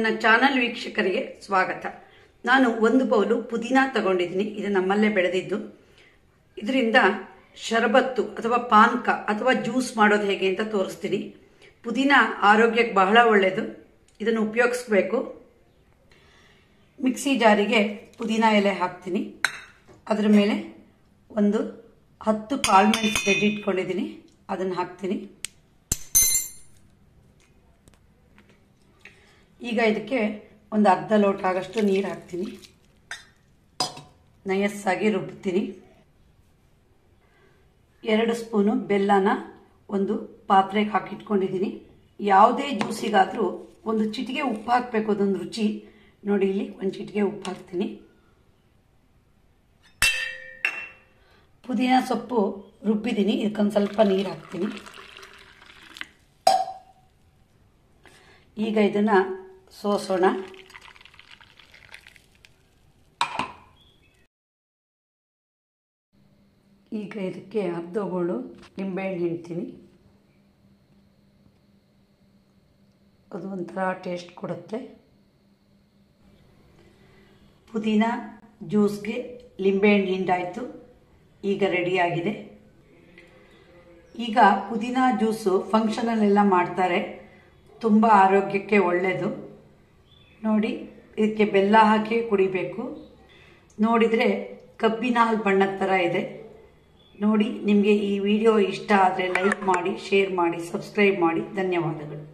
ನನ್ನ ಚಾನಲ್ ವೀಕ್ಷಕರಿಗೆ ಸ್ವಾಗತ ನಾನು ಒಂದು ಬೌಲು ಪುದೀನ ತಗೊಂಡಿದ್ದೀನಿ ಇದು ನಮ್ಮಲ್ಲೇ ಬೆಳೆದಿದ್ದು ಇದರಿಂದ ಶರಬತ್ತು ಅಥವಾ ಪಾನ್ಕ ಅಥವಾ ಜ್ಯೂಸ್ ಮಾಡೋದು ಹೇಗೆ ಅಂತ ತೋರಿಸ್ತೀನಿ ಪುದೀನ ಆರೋಗ್ಯಕ್ಕೆ ಬಹಳ ಒಳ್ಳೆಯದು ಇದನ್ನು ಉಪಯೋಗಿಸ್ಬೇಕು ಮಿಕ್ಸಿ ಜಾರಿಗೆ ಪುದೀನ ಎಲೆ ಹಾಕ್ತೀನಿ ಅದರ ಮೇಲೆ ಒಂದು ಹತ್ತು ಕಾಳುಮೆಣಸು ಗೆಡ್ಡೆ ಇಟ್ಕೊಂಡಿದ್ದೀನಿ ಅದನ್ನು ಹಾಕ್ತೀನಿ ಈಗ ಇದಕ್ಕೆ ಒಂದು ಅರ್ಧ ಲೋಟ ಆಗಷ್ಟು ನೀರು ಹಾಕ್ತೀನಿ ನಯಸ್ಸಾಗಿ ರುಬ್ತೀನಿ ಎರಡು ಸ್ಪೂನು ಬೆಲ್ಲನ ಒಂದು ಪಾತ್ರೆಗೆ ಹಾಕಿಟ್ಕೊಂಡಿದ್ದೀನಿ ಯಾವುದೇ ಜ್ಯೂಸಿಗಾದರೂ ಒಂದು ಚಿಟಿಗೆ ಉಪ್ಪು ಹಾಕಬೇಕು ಅದೊಂದು ರುಚಿ ನೋಡಿ ಇಲ್ಲಿ ಒಂದು ಚಿಟಿಗೆ ಉಪ್ಪು ಹಾಕ್ತೀನಿ ಪುದೀನ ಸೊಪ್ಪು ರುಬ್ಬಿದ್ದೀನಿ ಇದಕ್ಕೊಂದು ಸ್ವಲ್ಪ ನೀರು ಹಾಕ್ತೀನಿ ಈಗ ಇದನ್ನು ಸೋಸೋಣ ಈಗ ಇದಕ್ಕೆ ಅರ್ಧಗೋಳು ನಿಂಬೆಹಣ್ಣು ಹಿಂಡ್ತೀನಿ ಅದು ಒಂಥರ ಟೇಸ್ಟ್ ಕೊಡುತ್ತೆ ಪುದೀನ ಜ್ಯೂಸ್ಗೆ ಲಿಂಬೆಹಣ್ಣು ಹಿಂಡಾಯಿತು ಈಗ ರೆಡಿಯಾಗಿದೆ ಈಗ ಪುದೀನ ಜ್ಯೂಸು ಫಂಕ್ಷನಲ್ಲೆಲ್ಲ ಮಾಡ್ತಾರೆ ತುಂಬ ಆರೋಗ್ಯಕ್ಕೆ ಒಳ್ಳೆಯದು ನೋಡಿ ಇದಕ್ಕೆ ಬೆಲ್ಲ ಹಾಕಿ ಕುಡಿಬೇಕು ನೋಡಿದರೆ ಕಬ್ಬಿನ ಹಾಲು ಬಣ್ಣದ ಥರ ಇದೆ ನೋಡಿ ನಿಮಗೆ ಈ ವಿಡಿಯೋ ಇಷ್ಟ ಆದರೆ ಲೈಕ್ ಮಾಡಿ ಶೇರ್ ಮಾಡಿ ಸಬ್ಸ್ಕ್ರೈಬ್ ಮಾಡಿ ಧನ್ಯವಾದಗಳು